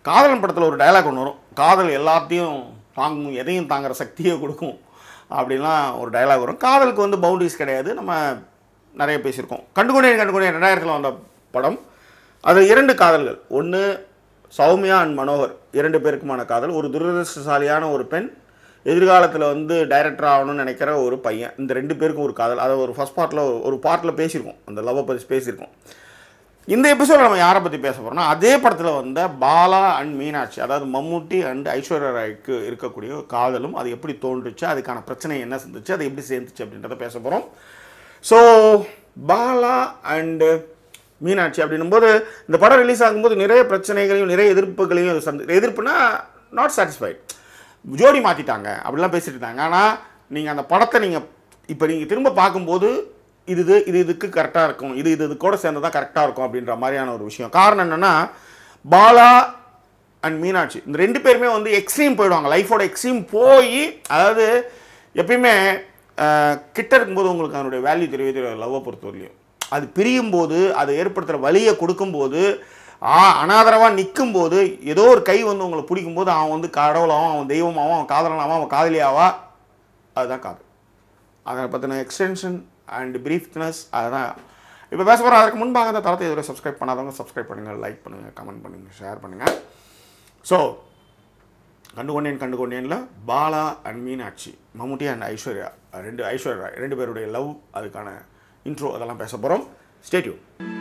காதலன் படத்தில் ஒரு டயலாக் ஒன்று வரும் காதல் எல்லாத்தையும் தாங்கும் எதையும் தாங்குற சக்தியை கொடுக்கும் அப்படின்லாம் ஒரு டயலாக் வரும் காதலுக்கு வந்து பவுண்டரிஸ் கிடையாது நம்ம நிறைய பேசியிருக்கோம் கண்டுகொண்டேன் கண்டுகொண்டேன் ரெண்டாயிரத்தில் வந்த படம் அது இரண்டு காதல்கள் ஒன்று சௌமியா அண்ட் மனோகர் இரண்டு பேருக்குமான காதல் ஒரு துரதிருஷ்டசாலியான ஒரு பெண் எதிர்காலத்தில் வந்து டைரக்டர் ஆகணும்னு நினைக்கிற ஒரு பையன் இந்த ரெண்டு பேருக்கும் ஒரு காதல் அதை ஒரு ஃபஸ்ட் பார்ட்டில் ஒரு பார்ட்டில் பேசியிருக்கோம் அந்த லவ்வை பற்றி பேசியிருக்கோம் இந்த எபிசோட நம்ம யாரை பற்றி பேச போகிறோம்னா அதே படத்தில் வந்த பாலா அண்ட் மீனாட்சி அதாவது மம்முட்டி அண்ட் ஐஸ்வர்யா ராய்க்கு இருக்கக்கூடிய ஒரு காதலும் அது எப்படி தோன்றுச்சு அதுக்கான பிரச்சனை என்ன செஞ்சுச்சு அதை எப்படி சேர்ந்துச்சு அப்படின்றத பேச போகிறோம் ஸோ பாலா அண்டு மீனாட்சி அப்படின்னும்போது இந்த படம் ரிலீஸ் ஆகும்போது நிறைய பிரச்சனைகளையும் நிறைய எதிர்ப்புகளையும் அது சந்தி எதிர்ப்புனா நாட் சாட்டிஸ்ஃபைட் ஜோடி மாற்றிட்டாங்க அப்படிலாம் பேசிட்டு இருந்தாங்க ஆனால் நீங்கள் அந்த படத்தை நீங்கள் இப்போ நீங்கள் திரும்ப பார்க்கும்போது இது இது இது இதுக்கு கரெக்டாக இருக்கும் இது இது இது கூட சேர்ந்து தான் கரெக்டாக இருக்கும் அப்படின்ற மாதிரியான ஒரு விஷயம் காரணம் என்னென்னா பாலா அண்ட் மீனாட்சி இந்த ரெண்டு பேருமே வந்து எக்ஸ்ட்ரீம் போயிடுவாங்க லைஃபோட எக்ஸ்ட்ரீம் போய் அதாவது எப்பயுமே அஹ், கிட்ட இருக்கும்போது உங்களுக்கு அதனுடைய வேல்யூ தெரியவே தெரியாது லவ்வை பொறுத்தவரையிலையும் அது பிரியும் போது அது ஏற்படுத்துகிற வலியை கொடுக்கும்போது ஆ அனாதரவாக நிற்கும் போது ஏதோ ஒரு கை வந்து உங்களை பிடிக்கும் போது அவன் வந்து கடவுளாகவும் அவன் தெய்வமாகவும் அவன் காதலனாகவும் அவன் காதலியாவா அதுதான் காதல் அதை பற்றின எக்ஸ்டென்ஷன் அண்ட் பிரீஃப்னஸ் அதுதான் இப்போ பேச போகிற அதற்கு முன்பாக அந்த தளத்தை இதுவரை சப்ஸ்கிரைப் பண்ணாதவங்க சப்ஸ்கிரைப் பண்ணுங்கள் லைக் பண்ணுங்கள் கமெண்ட் பண்ணுங்கள் ஷேர் பண்ணுங்கள் ஸோ கண்டுகொண்டேன் கண்டுகொண்டேனில் பாலா அண்ட் மீனாட்சி மம்முட்டி அண்ட் ஐஸ்வர்யா ரெண்டு ஐஸ்வர்யா ராய் ரெண்டு பேருடைய லவ் அதுக்கான இன்ட்ரோ அதெல்லாம் பேச போகிறோம் ஸ்டேட்யூ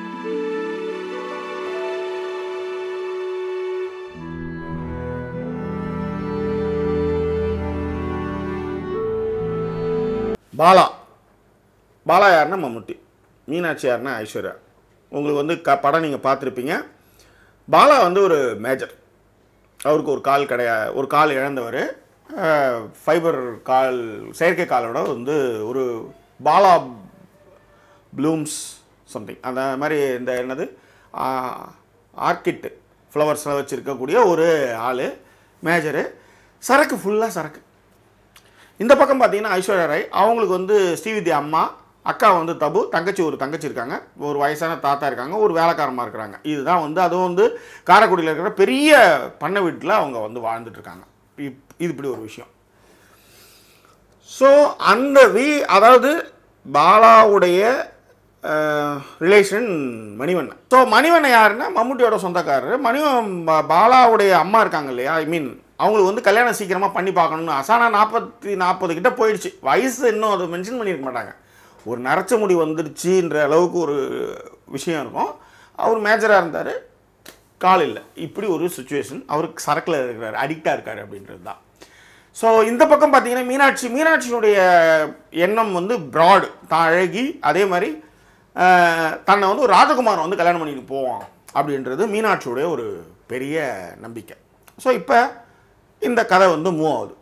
பாலா பாலா யாருன்னா மம்முட்டி மீனாட்சி யாருன்னா ஐஸ்வர்யா உங்களுக்கு வந்து க படம் நீங்கள் பார்த்துருப்பீங்க பாலா வந்து ஒரு மேஜர் அவருக்கு ஒரு கால் கிடையா ஒரு கால் இழந்தவர் ஃபைபர் கால் செயற்கை காலோட வந்து ஒரு பாலா ப்ளூம்ஸ் சம்திங் அந்த மாதிரி இந்த என்னது ஆர்கிட் ஃப்ளவர்ஸில் வச்சுருக்கக்கூடிய ஒரு ஆள் மேஜரு சரக்கு ஃபுல்லாக சரக்கு இந்த பக்கம் பார்த்தீங்கன்னா ஐஸ்வர்யா ராய் அவங்களுக்கு வந்து ஸ்ரீவித்யா அம்மா அக்கா வந்து தபு தங்கச்சி ஒரு தங்கச்சி இருக்காங்க ஒரு வயசான தாத்தா இருக்காங்க ஒரு வேலைக்காரமாக இருக்கிறாங்க இதுதான் வந்து அதுவும் வந்து காரைக்குடியில் இருக்கிற பெரிய பண்ணை வீட்டில் அவங்க வந்து வாழ்ந்துட்டு இருக்காங்க இப்- இது இப்படி ஒரு விஷயம் ஸோ அந்த வி அதாவது பாலாவுடைய ரிலேஷன் மணிவண்ணன் ஸோ மணிவண்ணன் யாருன்னா மம்முட்டியோட சொந்தக்காரர் மணிவன் பா- பாலாவுடைய அம்மா இருக்காங்க இல்லையா ஐ மீன் அவங்களுக்கு வந்து கல்யாணம் சீக்கிரமாக பண்ணி பார்க்கணும்னு அசானா நாற்பத்தி நாற்பது கிட்ட போயிடுச்சு வயசு இன்னும் அதை மென்ஷன் பண்ணியிருக்க மாட்டாங்க ஒரு நரைச்ச முடி வந்துடுச்சுன்ற அளவுக்கு ஒரு விஷயம் இருக்கும் அவர் மேஜராக இருந்தார் கால் இல்லை இப்படி ஒரு சுச்சுவேஷன் அவருக்கு சரக்கில் இருக்கிறார் அடிக்டாக இருக்கார் அப்படின்றது தான் ஸோ இந்த பக்கம் பார்த்தீங்கன்னா மீனாட்சி மீனாட்சியினுடைய எண்ணம் வந்து ப்ராடு தான் அழகி அதே மாதிரி ஆஹ், தன்னை வந்து ஒரு ராஜகுமாரன் வந்து கல்யாணம் பண்ணிட்டு போவான் அப்படின்றது மீனாட்சியுடைய ஒரு பெரிய நம்பிக்கை ஸோ இப்போ இந்த கதை வந்து மூவ் ஆகுது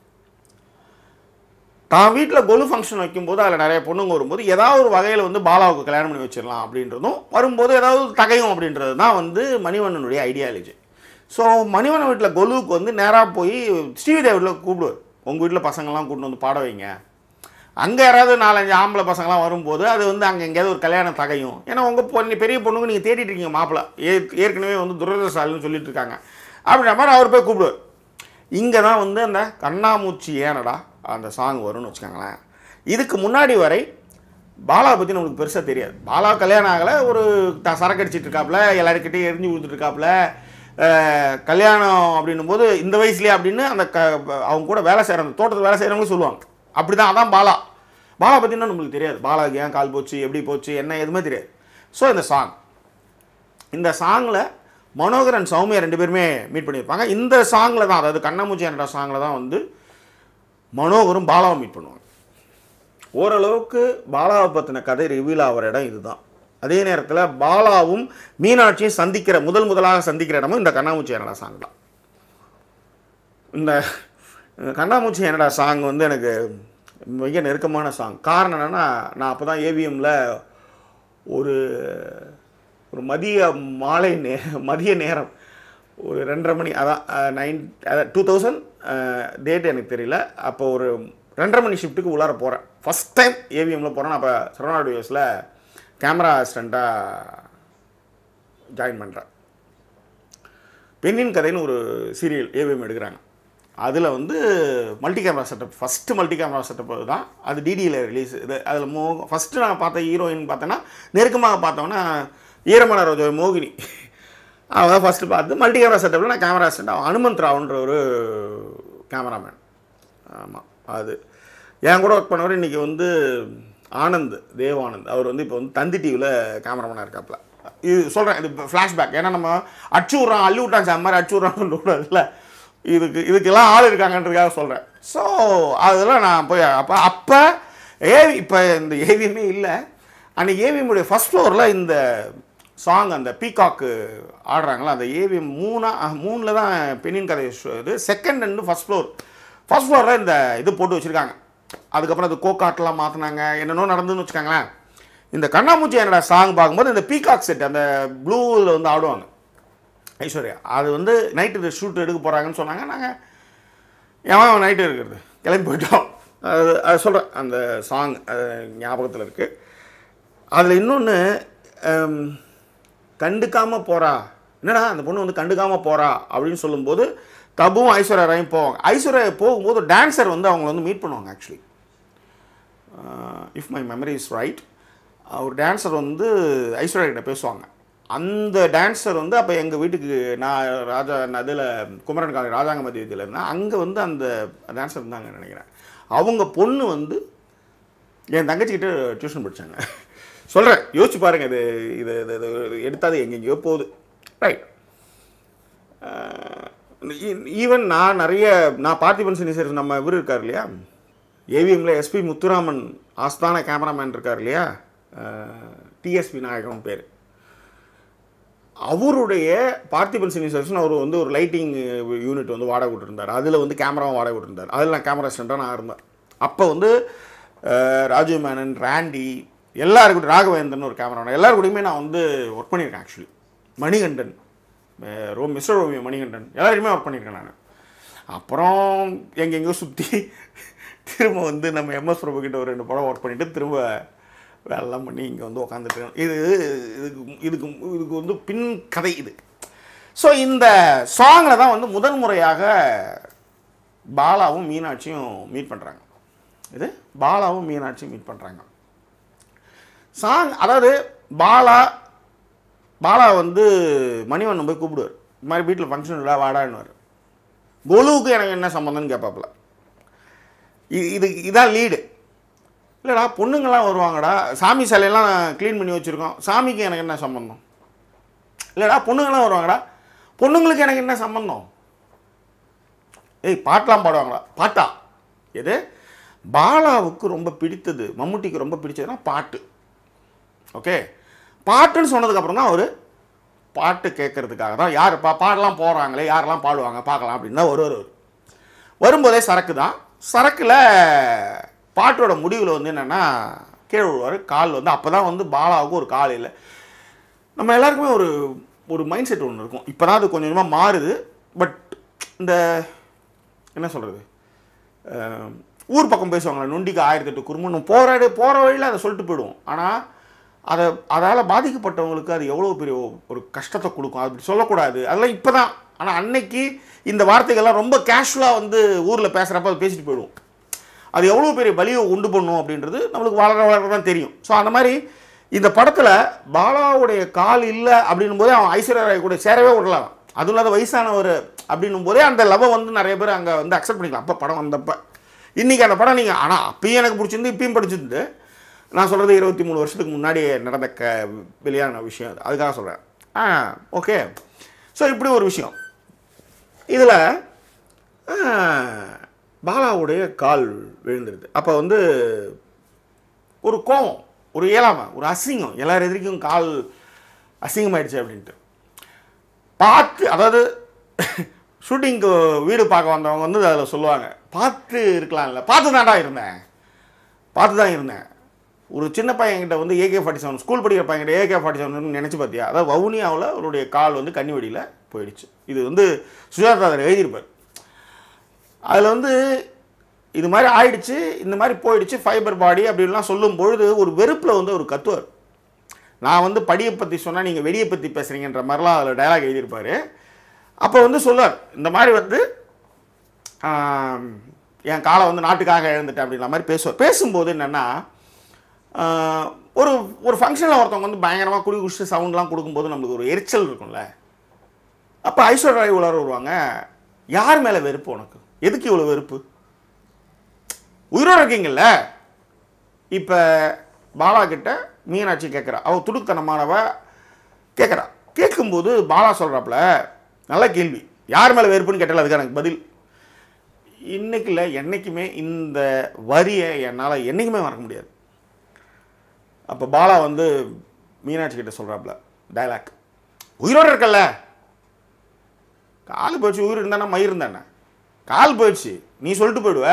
தான் வீட்டில் கொலு ஃபங்க்ஷன் வைக்கும்போது அதில் நிறைய பொண்ணுங்க வரும்போது ஏதாவது ஒரு வகையில் வந்து பாலாவுக்கு கல்யாணம் பண்ணி வச்சிடலாம் அப்படின்றதும் வரும்போது ஏதாவது தகையும் அப்படின்றது தான் வந்து மணிவண்ணனுடைய ஐடியாலஜி ஸோ மணிவண்ணன் வீட்டில் கொலுவுக்கு வந்து நேராக போய் ஸ்ரீவித்யா வீட்டில் கூப்பிடுவார் உங்கள் வீட்டில் பசங்கள்லாம் கூப்பிட்டு வந்து பாட வைங்க அங்கே யாராவது நாலஞ்சு ஆம்பளை பசங்களாம் வரும்போது அது வந்து அங்கே எங்கேயாவது ஒரு கல்யாணம் தகையும் ஏன்னா உங்கள் பொண்ணு பெரிய பொண்ணுக்கு நீங்கள் தேடிட்டு இருக்கீங்க மாப்பிள்ளை ஏ ஏற்கனவே வந்து துரதிரசாலின்னு சொல்லிட்டு இருக்காங்க அப்படின்ற மாதிரி அவர் போய் கூப்பிடுவார் இங்கே தான் வந்து அந்த கண்ணாமூச்சி ஏனடா அந்த சாங் வரும்னு வச்சுக்கோங்களேன் இதுக்கு முன்னாடி வரை பாலா பற்றி நம்மளுக்கு பெருசாக தெரியாது பாலா கல்யாணம் ஆகலை ஒரு த சரக்கு அடிச்சிட்டு இருக்காப்புல எல்லாருக்கிட்டையும் எரிஞ்சு கொடுத்துட்டு இருக்காப்புல அஹ், கல்யாணம் அப்படின்னும் போது இந்த வயசுலேயே அப்படின்னு அந்த க அவங்க கூட வேலை செய்கிற அந்த தோட்டத்தில் வேலை செய்கிறவங்க சொல்லுவாங்க அப்படி தான் அதான் பாலா பாலா பற்றினா நம்மளுக்கு தெரியாது பாலாவுக்கு ஏன் கால் போச்சு எப்படி போச்சு என்ன எதுவுமே தெரியாது ஸோ இந்த சாங் இந்த சாங்கில் மனோகரன் சௌமியா ரெண்டு பேருமே மீட் பண்ணியிருப்பாங்க இந்த சாங்கில் தான் அதாவது கண்ணாமூச்சி என்ற சாங்கில் தான் வந்து மனோகரும் பாலாவும் மீட் பண்ணுவாங்க ஓரளவுக்கு பாலாவை பற்றின கதை ரிவீல் ஆகிற இடம் இதுதான் அதே நேரத்தில் பாலாவும் மீனாட்சியும் சந்திக்கிற முதல் முதலாக சந்திக்கிற இடமும் இந்த கண்ணாமூச்சி என்னடா சாங் தான் இந்த கண்ணாமூச்சி என்னடா சாங் வந்து எனக்கு மிக நெருக்கமான சாங் காரணம் என்னென்னா நான் அப்போ தான் ஏவிஎம்மில் ஒரு ஒரு மதிய மாலை நே மதிய நேரம் ஒரு ரெண்டரை மணி அதான் நைன் அதான் டூ தௌசண்ட் டேட் எனக்கு தெரியல அப்போ ஒரு ரெண்டரை மணி ஷிஃப்ட்டுக்கு உள்ளார போகிறேன் ஃபஸ்ட் டைம் ஏவிஎம்மில் போகிறேன் அப்போ சரவணா ஆடியோஸில் கேமரா அசிஸ்டண்ட்டாக ஜாயின் பண்ணுறேன் பெண்ணின் கதைன்னு ஒரு சீரியல் ஏவிஎம் எடுக்கிறாங்க அதில் வந்து multi camera setup first multi camera setup தான் அது டிடியில் ரிலீஸ் இது அதில் மோ ஃபஸ்ட்டு நான் பார்த்த ஹீரோயின் பார்த்தேன்னா நெருக்கமாக பார்த்தோன்னா ஈரமான ரோஜா மோகினி அவன் தான் ஃபஸ்ட்டு பார்த்து மல்டி கேமரா செட்டப்பில் நான் கேமரா செட் அனுமந்த் ராவ்ன்ற ஒரு கேமராமேன் ஆமாம் அது என் கூட ஒர்க் பண்ணவர் இன்றைக்கி வந்து ஆனந்த் தேவ் ஆனந்த் அவர் வந்து இப்போ வந்து தந்தி டிவியில் கேமராமேனாக இருக்காப்புல இது சொல்கிறேன் இது ஃப்ளாஷ்பேக் ஏன்னா நம்ம அடிச்சு விட்றான் அள்ளி விட்டான் சார் மாதிரி அடிச்சு விட்றான்னு சொல்லக்கூடாதுல்ல இதுக்கு இதுக்கெல்லாம் ஆள் இருக்காங்கன்றதுக்காக சொல்கிறேன் ஸோ அதெல்லாம் நான் போய் அப்போ அப்போ ஏவி இப்போ இந்த ஏவிஎம்மே இல்லை அன்றைக்கி ஏவிஎம்முடைய ஃபஸ்ட் ஃப்ளோரில் இந்த சாங் அந்த பீகாக்கு ஆடுறாங்களா அந்த ஏவிஎம் மூணா மூணில் தான் பெண்ணின் கதை show இது second and first floor first ஃப்ளோரில் இந்த இது போட்டு வச்சுருக்காங்க அதுக்கப்புறம் அது கோகாட்லாம் மாற்றினாங்க என்னென்னோ நடந்துன்னு வச்சுக்கோங்களேன் இந்த கண்ணாமூச்சி என்னடா சாங் பார்க்கும்போது இந்த பீகாக் செட் அந்த ப்ளூவில் வந்து ஆடுவாங்க ஐஸ்வர்யா அது வந்து நைட்டு ஷூட் எடுக்க போகிறாங்கன்னு சொன்னாங்க நாங்கள் ஏன் நைட்டு இருக்கிறது கிளம்பி போயிட்டோம் அது அது சொல்கிறேன் அந்த சாங் அது ஞாபகத்தில் இருக்குது அதில் இன்னொன்று கண்டுக்காமல் போகிறா என்னடா அந்த பொண்ணு வந்து கண்டுக்காமல் போகிறா அப்படின்னு சொல்லும்போது தபுவும் ஐஸ்வர்யா ராயும் போவாங்க ஐஸ்வர்யா போகும்போது டான்ஸர் வந்து அவங்க வந்து மீட் பண்ணுவாங்க actually if my memory is right ஒரு டான்ஸர் வந்து ஐஸ்வர்யா கிட்ட பேசுவாங்க அந்த டான்ஸர் வந்து அப்போ எங்கள் வீட்டுக்கு நான் ராஜா அதில் குமரன் காலை ராஜாங்க மதியத்தில் இருந்தேன் அங்கே வந்து அந்த டான்ஸர் இருந்தாங்கன்னு நினைக்கிறேன் அவங்க பொண்ணு வந்து என் தங்கச்சிக்கிட்ட டியூஷன் படித்தாங்க சொல்கிறேன் யோசிச்சு பாருங்கள் இது இது இது இது எடுத்தாது எங்கெங்கேயோ போகுது ரைட் ஈவன் நான் நிறைய நான் பார்த்திபன் சினிசர் நம்ம இவர் இருக்கார் இல்லையா ஏவிஎம்ல எஸ்பி முத்துராமன் ஆஸ்தான கேமராமேன் இருக்கார் இல்லையா டிஎஸ்பி நாயகன் பேர் அவருடைய பார்த்திபன் சினிசர்ஸ்னு அவர் வந்து ஒரு லைட்டிங் யூனிட் வந்து வாடகை விட்டுருந்தார் அதில் வந்து கேமராவும் வாடகை விட்டுருந்தார் அதில் நான் கேமரா ஸ்டண்டாக நான் இருந்தேன் அப்போ வந்து அஹ், ராஜீவ் மேனன் ராண்டி எல்லாருக்கூட ராகவேந்தன் ஒரு கேமரா எல்லாரு கூடயுமே நான் வந்து ஒர்க் பண்ணியிருக்கேன் ஆக்சுவலி மணிகண்டன் அஹ், ரோ மிஸ்டர் ரோமியோ மணிகண்டன் எல்லாருமே ஒர்க் பண்ணியிருக்கேன் நான் அப்புறம் எங்கெங்கேயோ சுற்றி திரும்ப வந்து நம்ம எம்எஸ் பிரபு கிட்ட ஒரு ரெண்டு படம் ஒர்க் பண்ணிவிட்டு திரும்ப வேலைலாம் பண்ணி இங்கே வந்து உக்காந்துட்டு இருக்கேன். இது இதுக்கு இதுக்கு இதுக்கு வந்து பின் கதை இது ஸோ இந்த சாங்கில் தான் வந்து முதல் முறையாக பாலாவும் மீனாட்சியும் மீட் பண்ணுறாங்க இது பாலாவும் மீனாட்சியும் மீட் பண்ணுறாங்க சாங் அதாவது பாலா பாலா வந்து மணிவண்ணன் போய் கூப்பிடுவார் இந்த மாதிரி வீட்டில் ஃபங்க்ஷன் இல்லை வாடான்னுவார் கோலுவுக்கு எனக்கு என்ன சம்மந்தம்னு கேட்பாப்புல இது இது இதான் லீடு இல்லைடா பொண்ணுங்கள்லாம் வருவாங்கடா சாமி சிலையெல்லாம் க்ளீன் பண்ணி வச்சுருக்கோம் சாமிக்கு எனக்கு என்ன சம்மந்தம் இல்லைடா பொண்ணுங்கள்லாம் வருவாங்கடா பொண்ணுங்களுக்கு எனக்கு என்ன சம்மந்தம் ஏய் பாட்டெலாம் பாடுவாங்களா பாட்டா எது பாலாவுக்கு ரொம்ப பிடித்தது மம்முட்டிக்கு ரொம்ப பிடிச்சதுன்னா பாட்டு ஓகே பாட்டுன்னு சொன்னதுக்கப்புறம் தான் அவர் பாட்டு கேட்கறதுக்காக தான் யார் பா பாடலாம் போகிறாங்களே யாரெல்லாம் பாடுவாங்க பார்க்கலாம் அப்படின்னு தான் வருவார் அவர் வரும்போதே சரக்கு தான் சரக்கில் பாட்டோட முடிவில் வந்து என்னென்னா கீழே விழுவார் கால் வந்து அப்போ தான் வந்து பாலாவுக்கு ஒரு கால் இல்லை நம்ம எல்லாருக்குமே ஒரு ஒரு மைண்ட் செட் ஒன்று இருக்கும் இப்போ தான் அது கொஞ்சம் கொஞ்சமாக மாறுது பட் இந்த என்ன சொல்கிறது ஊர் பக்கம் பேசுவாங்களே நொண்டிக்கு ஆயிரத்தி எட்டு குறும்புன்னு போராடு போகிற வழியில் அதை சொல்லிட்டு போயிடுவோம் ஆனால் அதை அதால் பாதிக்கப்பட்டவங்களுக்கு அது எவ்வளோ பெரிய ஒரு கஷ்டத்தை கொடுக்கும் அப்படி சொல்லக்கூடாது அதெல்லாம் இப்போ தான் ஆனால் அன்னைக்கு இந்த வார்த்தைகள்லாம் ரொம்ப கேஷுவலாக வந்து ஊரில் பேசுகிறப்ப அது பேசிட்டு போயிடுவோம் அது எவ்வளோ பெரிய பலியை உண்டு பண்ணும் அப்படின்றது நம்மளுக்கு வளர வளர தான் தெரியும் ஸோ அந்த மாதிரி இந்த படத்தில் பாலாவுடைய கால் இல்லை அப்படின்னும் போதே அவன் ஐஸ்வர்யா ராய் கூட சேரவே விடலாம் அதுவும் இல்லாத வயசானவர் அப்படின்னும் போதே அந்த லவ் வந்து நிறைய பேர் அங்கே வந்து அக்செப்ட் பண்ணிக்கலாம் அப்போ படம் வந்தப்போ இன்றைக்கி அந்த படம் நீங்கள் ஆனால் அப்பயும் எனக்கு பிடிச்சிருந்து இப்பயும் படிச்சிருந்து நான் சொல்கிறது இருபத்தி மூணு வருஷத்துக்கு முன்னாடி நடந்த க வெளியான விஷயம் அது அதுக்காக சொல்கிறேன் ஆ ஓகே ஸோ இப்படி ஒரு விஷயம் இதில் பாலாவுடைய கால் விழுந்துருது அப்போ வந்து ஒரு கோவம் ஒரு இயலாமை ஒரு அசிங்கம் எல்லார் எதிரிக்கும் கால் அசிங்கமாயிடுச்சு அப்படின்ட்டு பார்த்து அதாவது ஷூட்டிங்க்கு வீடு பார்க்க வந்தவங்க வந்து அதில் சொல்லுவாங்க பார்த்து இருக்கலாம்ல பார்த்து தான்டா இருந்தேன் பார்த்து தான் இருந்தேன் ஒரு சின்ன பையன்கிட்ட வந்து ஏகே ஃபார்ட்டி செவன் ஸ்கூல் படிக்கிற பையன்கிட்ட ஏகே ஃபார்ட்டி செவன் நினச்சி பார்த்தியா அதாவது வவுனியாவில் அவருடைய கால் வந்து கன்னி வெடியில் போயிடுச்சு இது வந்து சுஜாதா அதில் எழுதியிருப்பார் அதில் வந்து இது மாதிரி ஆயிடுச்சு இந்த மாதிரி போயிடுச்சு ஃபைபர் பாடி அப்படின்லாம் சொல்லும் பொழுது ஒரு வெறுப்பில் வந்து ஒரு கத்துவார் நான் வந்து படியை பற்றி சொன்னால் நீங்கள் வெடியை பற்றி பேசுகிறீங்கன்ற மாதிரிலாம் அதில் டயலாக் எழுதியிருப்பார் அப்போ வந்து சொல்லுவார் இந்த மாதிரி வந்து ஆம், என் காலை வந்து நாட்டுக்காக இழந்துட்டேன் அப்படின்ற மாதிரி பேசுவார் பேசும்போது என்னென்னா ஒரு ஒரு ஃபங்க்ஷனில் ஒருத்தவங்க வந்து பயங்கரமாக குடி குடிச்சு சவுண்ட்லாம் கொடுக்கும்போது நம்மளுக்கு ஒரு எரிச்சல் இருக்கும்ல அப்போ ஐஸ்வர்யா ராய் உலர வருவாங்க யார் மேலே வெறுப்பு உனக்கு எதுக்கு இவ்வளோ வெறுப்பு உயிரோடு இருக்கீங்கல்ல இப்போ பாலா கிட்ட மீனாட்சி கேட்குறா அவள் துடுக்குத்தனமானவ கேட்குறா கேட்கும்போது பாலா சொல்கிறாப்புல நல்ல கேள்வி யார் மேலே வெறுப்புன்னு கேட்டால் அதுக்கு எனக்கு பதில் இன்னைக்கு இல்லை என்றைக்குமே இந்த வரியை என்னால் என்றைக்குமே மறக்க முடியாது அப்போ பாலா வந்து மீனாட்சி கிட்ட சொல்கிறாப்புல டயலாக் உயிரோடு இருக்கல்ல கால் போயிடுச்சு உயிர் இருந்தானா மயிர் இருந்தானே கால் போயிடுச்சு நீ சொல்லிட்டு போயிடுவ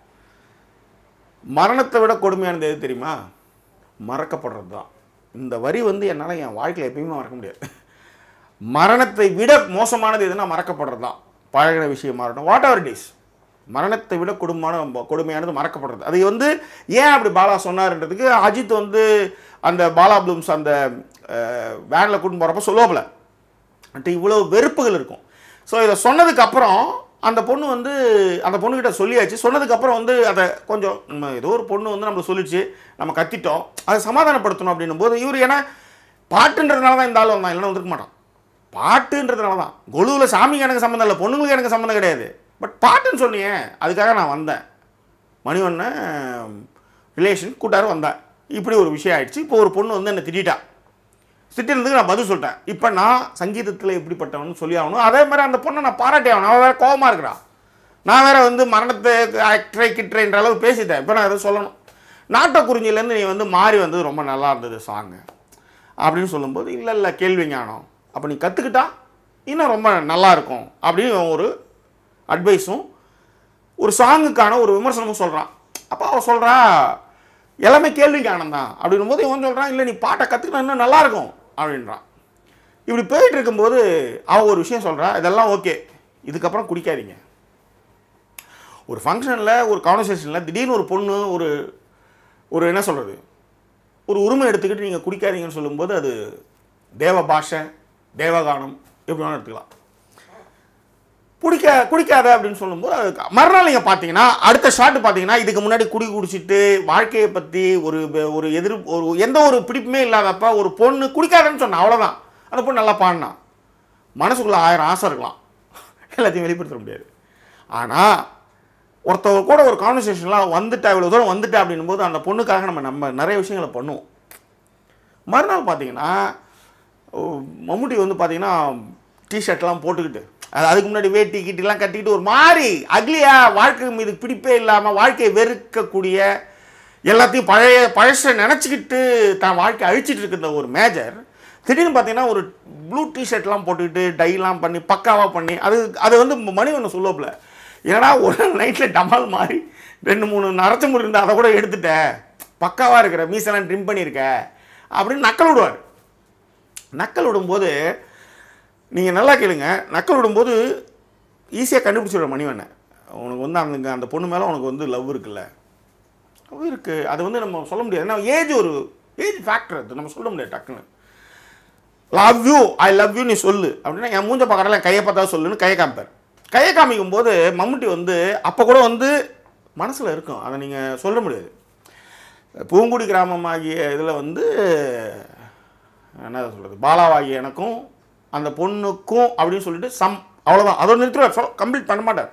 மரணத்தை விட கொடுமையானது எது தெரியுமா மறக்கப்படுறது தான் இந்த வரி வந்து என்னால் என் வாழ்க்கையில் எப்பயுமே மறக்க முடியாது மரணத்தை விட மோசமானது எதுனா மறக்கப்படுறது தான் பழகின விஷயமா இருக்கட்டும் வாட் எவர் இட் இஸ் மரணத்தை விட கொடுமான கொடுமையானது மறக்கப்படுறது அது வந்து ஏன் அப்படி பாலா சொன்னார்ன்றதுக்கு அஜித் வந்து அந்த பாலா ப்ளூம்ஸ் அந்த வேனில் கூட்டின்னு போகிறப்ப சொல்லுவாப்புல அன்ட்டு இவ்வளோ வெறுப்புகள் இருக்கும் ஸோ இதை சொன்னதுக்கு அப்புறம் அந்த பொண்ணு வந்து அந்த பொண்ணுக்கிட்ட சொல்லியாச்சு சொன்னதுக்கப்புறம் வந்து அதை கொஞ்சம் நம்ம ஏதோ ஒரு பொண்ணு வந்து நம்மளை சொல்லிச்சு நம்ம கத்திட்டோம் அதை சமாதானப்படுத்தணும் அப்படின்னும் போது இவர் ஏன்னா பாட்டுன்றதுனால தான் இந்த ஆள் வந்தான் இல்லைன்னா வந்திருக்க மாட்டான் பாட்டுன்றதுனால தான் கொலுவில் சாமிக்கு எனக்கு சம்மந்தம் இல்லை பொண்ணுங்களுக்கு எனக்கு சம்மந்தம் கிடையாது பட் பாட்டுன்னு சொன்னியே அதுக்காக நான் வந்தேன் மணிவண்ணன் ரிலேஷன் கூட்டாரு வந்தேன் இப்படி ஒரு விஷயம் ஆயிடுச்சு இப்போ ஒரு பொண்ணு வந்து என்னை திட்டா திட்டினதுக்கு நான் பதில் சொல்லிட்டேன் இப்போ நான் சங்கீதத்தில் எப்படிப்பட்டவன்னு சொல்லி ஆகணும் அதே மாதிரி அந்த பொண்ணை நான் பாராட்டி ஆகணும் அவன் வேறு கோவமாக இருக்கிறா நான் வேற வந்து மரணத்தை ஆக்ட்ரை கிட்ரைன்ற அளவு பேசிட்டேன் இப்போ நான் எதுவும் சொல்லணும் நாட்டக்குறிஞ்சிலேருந்து நீ வந்து மாறி வந்தது ரொம்ப நல்லா இருந்தது சாங்கு அப்படின்னு சொல்லும்போது இல்லை இல்லை கேள்வி ஞானம் அப்போ நீ கற்றுக்கிட்டா இன்னும் ரொம்ப நல்லா இருக்கும் அப்படின்னு ஒரு அட்வைஸும் ஒரு சாங்குக்கான ஒரு விமர்சனமும் சொல்கிறான் அப்போ அவன் சொல்கிறா எல்லாமே கேள்விக்கு ஆனந்தான் அப்படின்னும் போது இவன் சொல்கிறான் இல்லை நீ பாட்டை கற்றுக்கினா இன்னும் நல்லா இருக்கும் அப்படின்றான் இப்படி போயிட்டு இருக்கும்போது அவன் ஒரு விஷயம் சொல்கிறா இதெல்லாம் ஓகே இதுக்கப்புறம் குடிக்காதீங்க ஒரு ஃபங்க்ஷனில் ஒரு கான்வர்சேஷனில் திடீர்னு ஒரு பொண்ணு ஒரு ஒரு என்ன சொல்கிறது ஒரு உரிமை எடுத்துக்கிட்டு நீங்கள் குடிக்காதீங்கன்னு சொல்லும்போது அது தேவ பாஷை தேவகானம் எப்படி வேணாலும் எடுத்துக்கலாம் குடிக்க குடிக்காத அப்படின்னு சொல்லும்போது அது மறுநாள் நீங்கள் பார்த்தீங்கன்னா அடுத்த ஷாட் பார்த்தீங்கன்னா இதுக்கு முன்னாடி குடி குடிச்சிட்டு வாழ்க்கையை பற்றி ஒரு ப- ஒரு எதிர் ஒரு எந்த ஒரு பிடிப்புமே இல்லாதப்ப ஒரு பொண்ணு குடிக்காதன்னு சொன்னா அவ்வளோதான் அந்த பொண்ணு நல்லா பாடினா மனசுக்குள்ளே ஆயிரம் ஆசை இருக்கலாம் எல்லாத்தையும் வெளிப்படுத்த முடியாது ஆனால் ஒருத்தவங்க கூட ஒரு கான்வர்சேஷன்லாம் வந்துட்டா இவ்வளோ தூரம் வந்துட்டா அப்படின்னும் போது அந்த பொண்ணுக்காக நம்ம நம்ம நிறைய விஷயங்களை பண்ணுவோம் மறுநாள் பார்த்தீங்கன்னா ஓ, மம்முட்டி வந்து பார்த்தீங்கன்னா டிஷர்ட்லாம் போட்டுக்கிட்டு அது அதுக்கு முன்னாடி வேட்டி கீட்டிலாம் கட்டிக்கிட்டு ஒரு மாதிரி அக்லியா வாழ்க்கை மீது பிடிப்பே இல்லாமல் வாழ்க்கையை வெறுக்கக்கூடிய எல்லாத்தையும் பழைய பழசை நினச்சிக்கிட்டு தான் வாழ்க்கை அழிச்சிட்டு இருக்கிற ஒரு மேஜர் திடீர்னு பார்த்தீங்கன்னா ஒரு ப்ளூ டிஷர்ட்லாம் போட்டுக்கிட்டு டைலாம் பண்ணி பக்காவாக பண்ணி அது அது வந்து மணி ஒன்று சொல்லுவப்பில் ஏன்னா ஒரு நைட்டில் டமால் மாதிரி ரெண்டு மூணு நரைச்ச முடி இருந்தால் அதை கூட எடுத்துட்டேன் பக்காவாக இருக்கிற மீசெல்லாம் ட்ரிம் பண்ணியிருக்க அப்படின்னு நக்கல் விடுவார் நக்கல் விடும்போது நீங்கள் நல்லா கேளுங்க நக்கல் விடும்போது ஈஸியாக கண்டுபிடிச்சிடுற மணிவண்ணை உனக்கு வந்து அந்த அந்த பொண்ணு மேலே உனக்கு வந்து லவ் இருக்குல்ல லவ் இருக்குது அது வந்து நம்ம சொல்ல முடியாது ஏன்னா ஏஜ் ஒரு ஏஜ் ஃபேக்டர் அது நம்ம சொல்ல முடியாது டக்குன்னு love you I love you நீ சொல்லு அப்படின்னா என் மூஞ்ச பார்க்கறல என் கையை பார்த்தா சொல்லுன்னு கையை காமிப்பார் கையை காமிக்கும் போது மம்முட்டி வந்து அப்போ கூட வந்து மனசில் இருக்கும் அதை நீங்கள் சொல்ல முடியாது பூங்குடி கிராமம் ஆகிய இதில் வந்து என்ன சொல்கிறது பாலாவாகிய எனக்கும் அந்த பொண்ணுக்கும் அப்படின்னு சொல்லிட்டு சம் அவ்வளோதான் அதோட நிறுத்துவார் சொல் கம்ப்ளீட் பண்ண மாட்டார்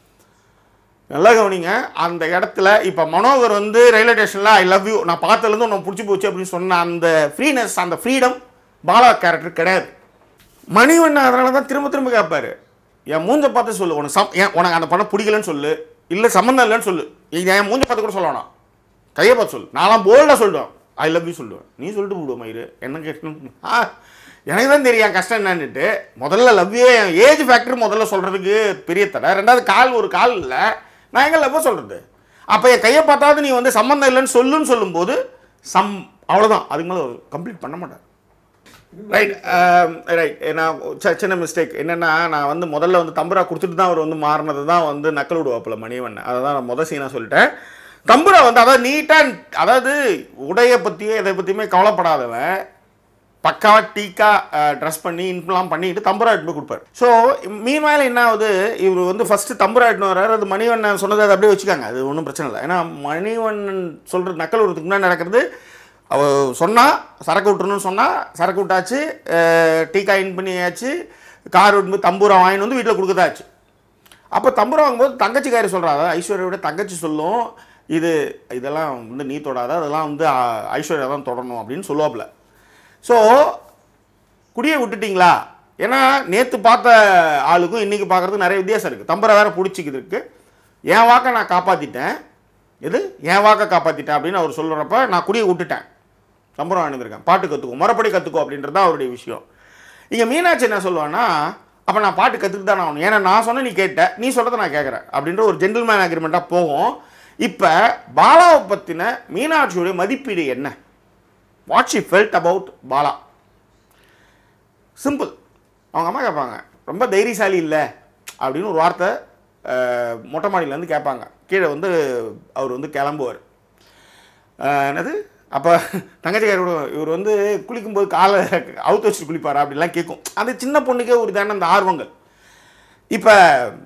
நல்லா கவனிங்க அந்த இடத்துல இப்போ மனோகர் வந்து ரயில்வே ஸ்டேஷனில் ஐ லவ் யூ நான் பார்த்ததுலேருந்து உன்னை பிடிச்சி போச்சு அப்படின்னு சொன்ன அந்த ஃப்ரீனஸ் அந்த ஃப்ரீடம் பாலா கேரக்டர் கிடையாது மணிவண்ணன் அதனால தான் திரும்ப திரும்ப கேட்பாரு என் மூஞ்ச பார்த்து சொல்லு உனக்கு சம் ஏன் உனக்கு அந்த படம் பிடிக்கலன்னு சொல்லு இல்லை சம்மந்தம் இல்லைன்னு சொல்லு இது என் மூஞ்ச பார்த்து கூட சொல்ல வேணாம் கையை பார்த்து சொல்லு நான்லாம் போல்டாக சொல்லுவேன் ஐ லவ் யூ சொல்லுவேன் நீ சொல்லிட்டு போடுவோம் மயிறு என்ன கேட்கணும் ஆ எனக்கு தான் தெரியும் என் கஷ்டம் என்னன்னுட்டு முதல்ல லவ் யூ என் ஏஜ் ஃபேக்டர் முதல்ல சொல்கிறதுக்கு பெரிய தடை ரெண்டாவது கால் ஒரு கால் இல்லை நான் எங்கே லவ் சொல்கிறது அப்போ என் கையை பார்த்தாவது நீ வந்து சம்மந்தம் இல்லைன்னு சொல்லுன்னு சொல்லும்போது சம் அவ்வளோதான் அதுக்கு மேலே கம்ப்ளீட் பண்ண மாட்டேன் ரைட் ரைட் நான் சி- சின்ன மிஸ்டேக் என்னென்னா நான் வந்து முதல்ல வந்து தம்புரா கொடுத்துட்டு தான் அவர் வந்து மாறினது தான் வந்து நக்கல் விடுவாப்புல மணிவண்ணன் அதை தான் நான் முத சீனாக சொல்லிட்டேன் தம்புரா வந்து அதாவது நீட்டாக அதாவது உடையை பற்றியோ எதை பற்றியுமே கவலைப்படாதவன் பக்காவா டீக்கா ட்ரெஸ் பண்ணி இன்ஃப்லாம் பண்ணிட்டு தம்புரா எடுத்து போய் கொடுப்பாரு ஸோ மீன் மேலே என்ன ஆகுது இவர் வந்து ஃபஸ்ட்டு தம்புரா எடுத்துன்னு வர்றாரு அது மணிவண்ணன் சொன்னதை அதை அப்படியே வச்சுக்காங்க அது ஒன்றும் பிரச்சனை இல்லை ஏன்னா மணிவண்ணன் சொல்கிற நக்கல் விடுறதுக்கு முன்னாடி நடக்கிறது அவ சொன்னா சரக்கு விட்டுறணும்னு சொன்னால் சரக்கு விட்டாச்சு அஹ், டீக்கா இன் பண்ணியாச்சு கார் விட்டு போய் தம்பூரா வாங்கிட்டு வந்து வீட்டில் கொடுக்கதாச்சு அப்போ தம்புரம் வாங்கும்போது தங்கச்சிக்காரி சொல்கிறா அதாவது ஐஸ்வர்யாவோட தங்கச்சி சொல்லும் இது இதெல்லாம் வந்து நீ தொடாத அதெல்லாம் வந்து ஆ, ஐஸ்வர்யா தான் தொடரணும் அப்படின்னு சொல்லுவாப்புல ஸோ குடியை விட்டுட்டீங்களா ஏன்னா நேற்று பார்த்த ஆளுக்கும் இன்றைக்கி பார்க்குறதுக்கு நிறைய வித்தியாசம் இருக்குது தம்பரை வேற பிடிச்சிக்கிது இருக்கு என் வாக்கை நான் காப்பாற்றிட்டேன் இது என் வாக்கை காப்பாற்றிட்டேன் அப்படின்னு அவர் சொல்கிறப்ப நான் குடியை விட்டுட்டேன் சம்பரம் அணிந்திருக்கேன் பாட்டு கற்றுக்கோ முறைப்படி கற்றுக்கோ அப்படின்றது தான் அவருடைய விஷயம் இங்கே மீனாட்சி என்ன சொல்லுவான்னா அப்போ நான் பாட்டு கற்றுக்கு தானே ஆகணும் ஏன்னா நான் சொன்ன நீ கேட்ட நீ சொல்கிறத நான் கேட்குறேன் அப்படின்ற ஒரு ஜென்டில்மேன் அக்ரிமெண்ட்டாக போகும் இப்போ பாலாவை பற்றின மீனாட்சியுடைய மதிப்பீடு என்ன what she felt about Bala simple அவங்க அம்மா கேட்பாங்க ரொம்ப தைரியசாலி இல்லை அப்படின்னு ஒரு வார்த்தை அஹ், மொட்டை மாடியிலேருந்து கேட்பாங்க கீழே வந்து அவர் வந்து கிளம்புவார் அஹ், என்னது அப்போ தங்கச்சிக்காரோட இவர் வந்து குளிக்கும்போது காலை அவுத்து வச்சுட்டு குளிப்பாரா அப்படிலாம் கேட்கும் அந்த சின்ன பொண்ணுக்கே ஒரு தானே அந்த ஆர்வங்கள் இப்போ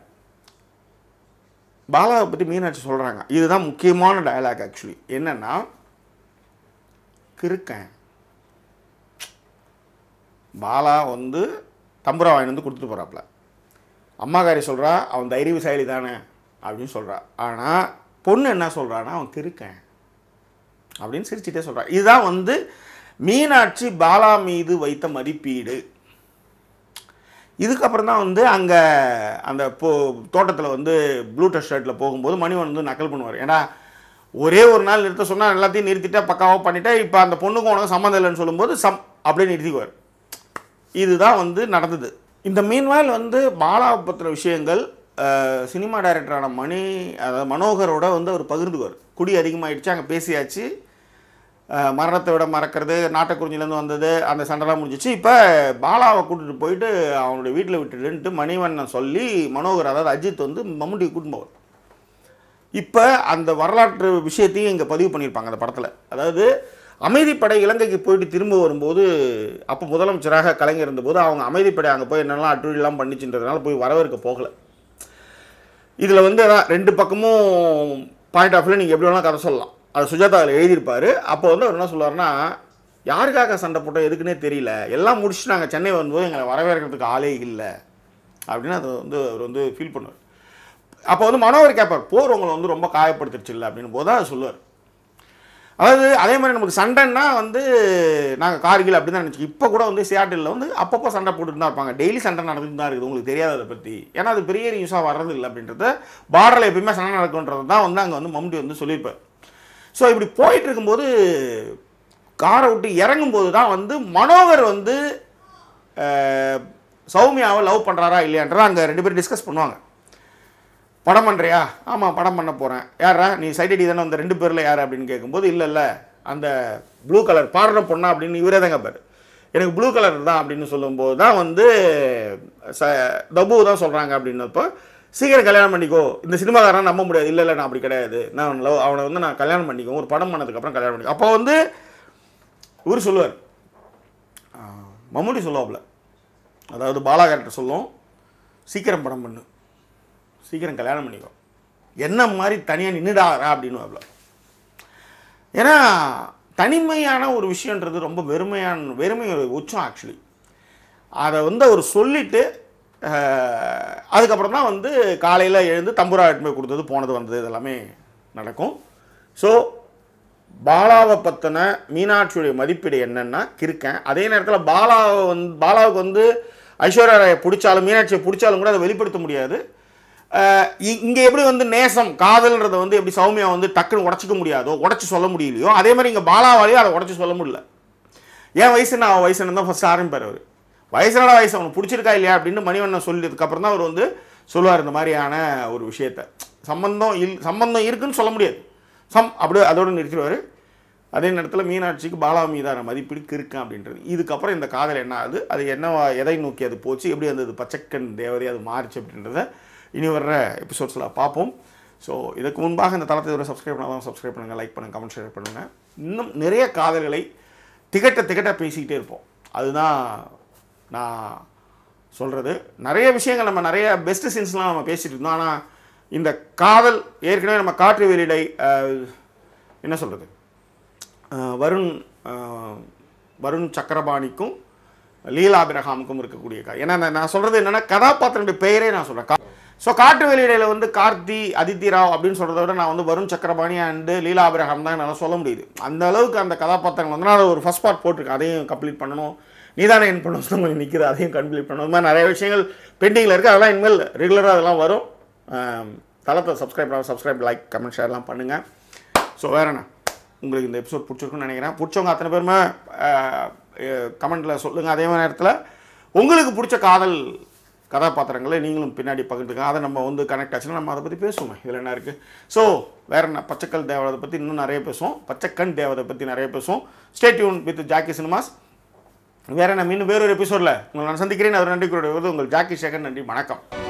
பாலாவை பற்றி மீனாட்சி சொல்கிறாங்க இதுதான் முக்கியமான டயலாக் ஆக்சுவலி என்னென்னா கிறுக்கன் பாலா வந்து தம்புரா வாங்கி வந்து கொடுத்துட்டு போகிறாப்புல அம்மாக்காரி சொல்கிறா அவன் தைரியசாலி தானே அப்படின்னு சொல்கிறா ஆனால் பொண்ணு என்ன சொல்கிறான்னா அவன் கிறுக்கன் அப்படின்னு சிரிச்சிட்டே சொல்கிறா இதுதான் வந்து மீனாட்சி பாலா மீது வைத்த மதிப்பீடு இதுக்கப்புறம் தான் வந்து அங்கே அந்த போ தோட்டத்தில் வந்து ப்ளூடூத் ஷர்ட்டில் போகும்போது மணிவன் வந்து நக்கல் பண்ணுவார் ஏன்னா ஒரே ஒரு நாள் நிறுத்த சொன்னால் எல்லாத்தையும் நிறுத்திட்டா பக்காவாக பண்ணிட்டா இப்போ அந்த பொண்ணுக்கும் உனக்கு சம்மந்தம் இல்லைன்னு சொல்லும்போது சம் அப்படியே நிறுத்திக்குவார் இதுதான் வந்து நடந்தது இந்த மீன்வாயில் வந்து பாலாவை பற்றின விஷயங்கள் அஹ், சினிமா டைரக்டரான மணி அதாவது மனோகரோட வந்து அவர் பகிர்ந்துக்குவார் குடி அதிகமாகிடுச்சு அங்கே பேசியாச்சு அஹ், மரணத்தை விட மறக்கிறது நாட்டக்குறிஞ்சிலேருந்து வந்தது அந்த சண்டைலாம் முடிஞ்சிச்சு இப்போ பாலாவை கூட்டிட்டு போயிட்டு அவனுடைய வீட்டில் விட்டுடுன்ட்டு மணிவண்ணன் சொல்லி மனோகர் அதாவது அஜித் வந்து மம்முட்டியை கூட்டிட்டு போவார் இப்போ அந்த வரலாற்று விஷயத்தையும் இங்கே பதிவு பண்ணியிருப்பாங்க அந்த படத்தில் அதாவது அமைதிப்படை இலங்கைக்கு போயிட்டு திரும்ப வரும்போது அப்போ முதலமைச்சராக கலைஞர் இருந்தபோது அவங்க அமைதிப்படை அங்கே போய் என்னெல்லாம் அட்டுழிலாம் பண்ணிச்சுன்றதுனால போய் வரவேற்க போகலை இதில் வந்து அதான் ரெண்டு பக்கமும் பாயிண்ட் ஆஃப் வியூ நீங்கள் எப்படி வேணாலும் கதை சொல்லலாம் அது சுஜாதா அதில் எழுதியிருப்பார் அப்போ வந்து அவர் என்ன சொல்லுவார்னா யாருக்காக சண்டை போட்டோம் எதுக்குன்னே தெரியல எல்லாம் முடிச்சுட்டு நாங்கள் சென்னை வரும்போது எங்களை வரவேற்கிறதுக்கு ஆளே இல்லை அப்படின்னு அதை வந்து அவர் வந்து ஃபீல் பண்ணுவார் அப்போ வந்து மனோவர் கேட்பார் போர் உங்களை வந்து ரொம்ப காயப்படுத்திடுச்சு இல்லை அப்படின்னு போது தான் சொல்லுவார் அதாவது அதே மாதிரி நமக்கு சண்டைன்னா வந்து நாங்கள் கார்கில் அப்படி தான் நினச்சி இப்போ கூட வந்து சியாட்டிலில் வந்து அப்பப்போ சண்டை போட்டுட்டு தான் இருப்பாங்க டெய்லி சண்டை நடந்துட்டு தான் இருக்குது உங்களுக்கு தெரியாது அதை பற்றி ஏன்னா அது பெரிய நியூஸாக வர்றது இல்லை அப்படின்றத பார்டரில் எப்பயுமே சண்டை நடக்குன்றது தான் வந்து அங்கே வந்து மம்முட்டி வந்து சொல்லியிருப்பார் ஸோ இப்படி போயிட்டு இருக்கும்போது காரை விட்டு இறங்கும்போது தான் வந்து மனோகர் வந்து அஹ், சௌமியாவை லவ் பண்ணுறாரா இல்லையான்றதை அங்கே ரெண்டு பேரும் டிஸ்கஸ் பண்ணுவாங்க படம் பண்ணுறியா ஆமாம் படம் பண்ண போகிறேன் யாரா நீ சைட் அடி தானே அந்த ரெண்டு பேரில் யார் அப்படின்னு கேட்கும்போது இல்லை இல்லை அந்த ப்ளூ கலர் பாடுற பொண்ணா அப்படின்னு இவரே தான் கேட்பார் எனக்கு ப்ளூ கலர் தான் அப்படின்னு சொல்லும்போது தான் வந்து ச தபு தான் சொல்கிறாங்க அப்படின்னப்போ சீக்கிரம் கல்யாணம் பண்ணிக்கோ இந்த சினிமாக்காரன் நம்ப முடியாது இல்லை இல்லை நான் அப்படி கிடையாது நான் லவ் அவனை வந்து நான் கல்யாணம் பண்ணிக்கோ ஒரு படம் பண்ணதுக்கப்புறம் கல்யாணம் பண்ணிக்கோ அப்போ வந்து இவர் சொல்லுவார் மம்முடி சொல்லுவாப்புல அதாவது பாலா கேரக்டர் சொல்லும் சீக்கிரம் படம் பண்ணு சீக்கிரம் கல்யாணம் பண்ணிக்கோ என்ன மாதிரி தனியாக நின்றுடாரா அப்படின்னு வரல ஏன்னா தனிமையான ஒரு விஷயன்றது ரொம்ப வெறுமையான வெறுமை ஒரு உச்சம் ஆக்சுவலி அதை வந்து அவர் சொல்லிட்டு அஹ், அதுக்கப்புறம் தான் வந்து காலையில் எழுந்து தம்புரா எடுத்து போய் கொடுத்தது போனது வந்தது இதெல்லாமே நடக்கும் ஸோ பாலாவை பற்றின மீனாட்சியுடைய மதிப்பீடு என்னன்னா கிறுக்கன் அதே நேரத்தில் பாலாவை வந்து பாலாவுக்கு வந்து ஐஸ்வர்யா ராயை பிடிச்சாலும் மீனாட்சியை பிடிச்சாலும் கூட அதை வெளிப்படுத்த முடியாது இங்கே எப்படி வந்து நேசம் காதல்ன்றதை வந்து எப்படி சௌமியா வந்து டக்குன்னு உடச்சிக்க முடியாதோ உடச்சி சொல்ல முடியலையோ அதே மாதிரி இங்கே பாலாவாலையும் அதை உடச்சி சொல்ல முடியல என் வயசு நான் வயசுன்னு தான் ஃபஸ்ட் ஆரம்பிப்பார் அவர் வயசுனோட வயசு அவனுக்கு பிடிச்சிருக்கா இல்லையா அப்படின்னு மணிவண்ணன் சொல்லியதுக்கப்புறம் தான் அவர் வந்து சொல்லுவார் இந்த மாதிரியான ஒரு விஷயத்த சம்பந்தம் இல் சம்பந்தம் இருக்குன்னு சொல்ல முடியாது சம் அப்படியே அதோடு நிறுத்திடுவார் அதே நேரத்தில் மீனாட்சிக்கு பாலா மீதான மதிப்பீடு இருக்கேன் அப்படின்றது இதுக்கப்புறம் இந்த காதல் என்ன ஆகுது அது என்ன எதை நோக்கி அது போச்சு எப்படி அந்த பச்சைக்கண் தேவதை அது மாறிச்சு அப்படின்றத இனி வர்ற எபிசோட்ஸில் பார்ப்போம் ஸோ இதுக்கு முன்பாக இந்த தளத்தை இதுவரை சப்ஸ்கிரைப் பண்ணாதான் சப்ஸ்கிரைப் பண்ணுங்கள் லைக் பண்ணுங்கள் கமெண்ட் ஷேர் பண்ணுங்கள் இன்னும் நிறைய காதல்களை திகட்ட திகட்ட பேசிக்கிட்டே இருப்போம் அதுதான் நான் சொல்கிறது நிறைய விஷயங்கள் நம்ம நிறைய பெஸ்ட் சீன்ஸ்லாம் நம்ம பேசிகிட்டு இருந்தோம் ஆனால் இந்த காதல் ஏற்கனவே நம்ம காற்று வெளியிடை அஹ், என்ன சொல்கிறது வருண் அஹ், வருண் சக்கரபாணிக்கும் லீலா அபிரஹாமுக்கும் இருக்கக்கூடிய கா ஏன்னா நான் நான் சொல்கிறது என்னென்னா கதாபாத்திரனுடைய பெயரே நான் சொல்கிறேன் ஸோ காட்டு வெளியிடையில் வந்து கார்த்தி அதித்தி ராவ் அப்படின்னு சொல்கிறத விட நான் வந்து வருண் சக்கரபாணி அண்டு லீலா அபிரஹாம் தான் என்னால் சொல்ல முடியுது அந்த அளவுக்கு அந்த கதாபாத்திரங்கள் வந்து நான் ஒரு ஃபஸ்ட் பார்ட் போட்டிருக்கேன் அதையும் கம்ப்ளீட் பண்ணணும் நீதானே என் பண்ணணும் கொஞ்சம் நிற்கிது அதையும் கம்ப்ளீட் பண்ணணும் இந்த மாதிரி நிறைய விஷயங்கள் பெண்டிங்கில் இருக்குது அதெல்லாம் இனிமேல் ரெகுலராக அதெல்லாம் வரும் ஆம், தளத்தை சப்ஸ்கிரைப் பண்ண சப்ஸ்கிரைப் லைக் கமெண்ட் ஷேர்லாம் பண்ணுங்கள் ஸோ வேற என்ன உங்களுக்கு இந்த எபிசோட் பிடிச்சிருக்குன்னு நினைக்கிறேன் பிடிச்சவங்க அத்தனை பேருமே கமெண்ட்டில் சொல்லுங்கள் அதே மாதிரி நேரத்தில் உங்களுக்கு பிடிச்ச காதல் கதாபாத்திரங்களை நீங்களும் பின்னாடி பகிர்ந்துங்க அதை நம்ம வந்து கனெக்ட் ஆச்சுன்னா நம்ம அதை பற்றி பேசுவோம் இதில் என்ன இருக்குது ஸோ வேற என்ன பச்சைக்கல் தேவதை பற்றி இன்னும் நிறைய பேசுவோம் பச்சைக்கண் தேவதை பற்றி நிறைய பேசுவோம் ஸ்டேட்யூன் வித் ஜாக்கி சினிமாஸ் வேற என்ன மீண்டும் வேறொரு எபிசோடில் உங்களை நான் சந்திக்கிறேன் அவர் நன்றி கூட உங்கள் ஜாக்கி சேகர் நன்றி வணக்கம்